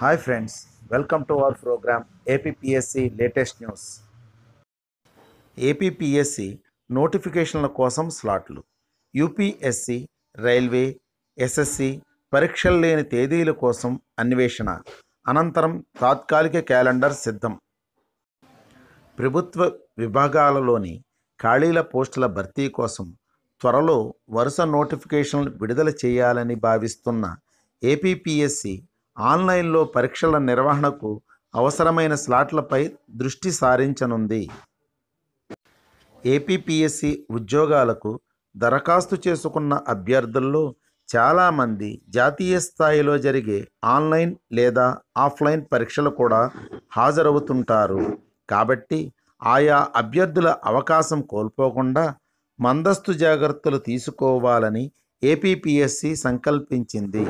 hi friends welcome to our programme APPSC latest news APPSC నోటిఫికేషన్ల కోసం స్లాట్లు UPSC railway SSC పరీక్షలు లేని తేదీల కోసం అన్వేషణ అనంతరం తాత్కాలిక క్యాలెండర్ సిద్ధం ప్రభుత్వ విభాగాలలోని ఖాళీల పోస్టుల భర్తీ కోసం త్వరలో వరుస నోటిఫికేషన్లు విడుదల చేయాలని భావిస్తున్న ఏపీపీఎస్సి ఆన్లైన్లో పరీక్షల నిర్వహణకు అవసరమైన స్లాట్లపై దృష్టి సారించనుంది ఏపీపీఎస్సి ఉద్యోగాలకు దరఖాస్తు చేసుకున్న అభ్యర్థుల్లో చాలామంది జాతీయ స్థాయిలో జరిగే ఆన్లైన్ లేదా ఆఫ్లైన్ పరీక్షలు కూడా హాజరవుతుంటారు కాబట్టి ఆయా అభ్యర్థుల అవకాశం కోల్పోకుండా మందస్తు జాగ్రత్తలు తీసుకోవాలని ఏపీపీఎస్సి సంకల్పించింది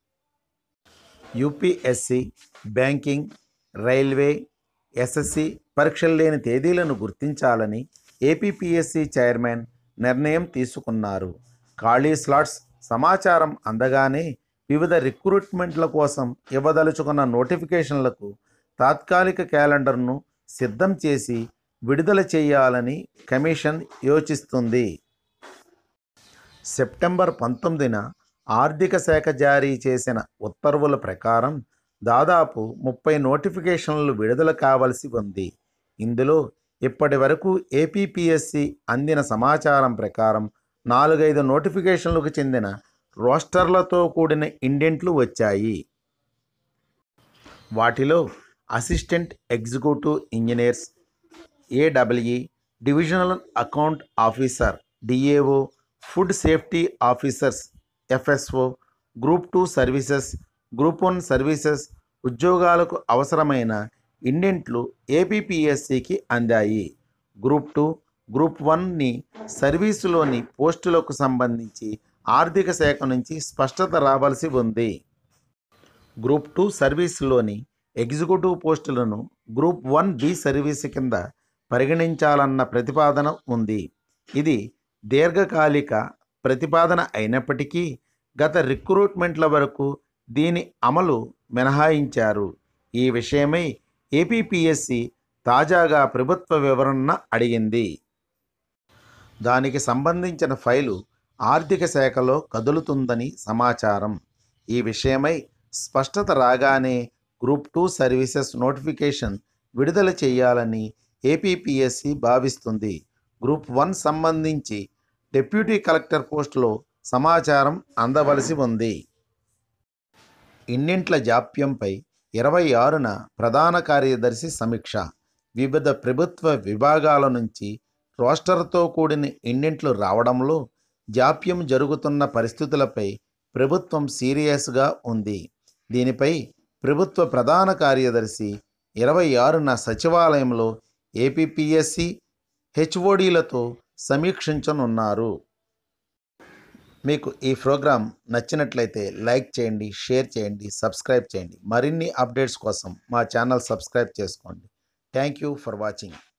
యూపీఎస్సి బ్యాంకింగ్ రైల్వే ఎస్ఎస్సి పరీక్షలు లేని తేదీలను గుర్తించాలని ఏపీపీఎస్సి చైర్మన్ నిర్ణయం తీసుకున్నారు ఖాళీ స్లాట్స్ సమాచారం అందగానే వివిధ రిక్రూట్మెంట్ల కోసం ఇవ్వదలుచుకున్న నోటిఫికేషన్లకు తాత్కాలిక క్యాలెండర్ను సిద్ధం చేసి విడుదల చేయాలని కమిషన్ యోచిస్తుంది సెప్టెంబర్ పంతొమ్మిదిన ఆర్థిక శాఖ జారీ చేసిన ఉత్తర్వుల ప్రకారం దాదాపు ముప్పై నోటిఫికేషన్లు విడుదల కావలసి ఉంది ఇందులో ఇప్పటి వరకు ఏపీపీఎస్సి అందిన సమాచారం ప్రకారం నాలుగైదు నోటిఫికేషన్లకు చెందిన రోస్టర్లతో కూడిన ఇండెంట్లు వచ్చాయి వాటిలో assistant executive engineers A W divisional account officer DAO food safety officers FSO group two services group one services ఉద్యోగాలకు అవసరమైన ఇండెంట్లు ఏపీపీఎస్సికి అందాయి గ్రూప్ టూ గ్రూప్ వన్ని సర్వీసులోని పోస్టులకు సంబంధించి ఆర్థిక శాఖ నుంచి స్పష్టత రావాల్సి ఉంది గ్రూప్ టూ సర్వీసులోని ఎగ్జిక్యూటివ్ పోస్టులను గ్రూప్ వన్ బి సర్వీసు కింద పరిగణించాలన్న ప్రతిపాదన ఉంది ఇది దీర్ఘకాలిక ప్రతిపాదన అయినప్పటికీ గత రిక్రూట్మెంట్ల వరకు దీని అమలు మినహాయించారు ఈ విషయమై ఏపీపీఎస్సి తాజాగా ప్రభుత్వ వివరణ అడిగింది దానికి సంబంధించిన ఫైలు ఆర్థిక శాఖలో కదులుతుందని సమాచారం ఈ విషయమై స్పష్టత రాగానే గ్రూప్ టూ సర్వీసెస్ నోటిఫికేషన్ విడుదల చేయాలని ఏపీపీఎస్సి భావిస్తుంది గ్రూప్ వన్ సంబంధించి డిప్యూటీ కలెక్టర్ పోస్టులో సమాచారం అందవలసి ఉంది ఇన్నింట్ల జాప్యంపై ఇరవై ఆరున ప్రధాన కార్యదర్శి సమీక్ష వివిధ ప్రభుత్వ విభాగాల నుంచి రోస్టర్తో కూడిన ఇండెంట్లు రావడంలో జాప్యం జరుగుతున్న పరిస్థితులపై ప్రభుత్వం సీరియస్గా ఉంది దీనిపై ప్రభుత్వ ప్రధాన కార్యదర్శి ఇరవై ఆరున సచివాలయంలో ఏపీపీఎస్సి హెచ్ఓడీలతో సమీక్షించనున్నారు మీకు ఈ ప్రోగ్రాం నచ్చినట్లయితే లైక్ చేయండి షేర్ చేయండి సబ్స్క్రైబ్ చేయండి మరిన్ని అప్డేట్స్ కోసం మా ఛానల్ సబ్స్క్రైబ్ చేసుకోండి థ్యాంక్ యూ ఫర్ వాచింగ్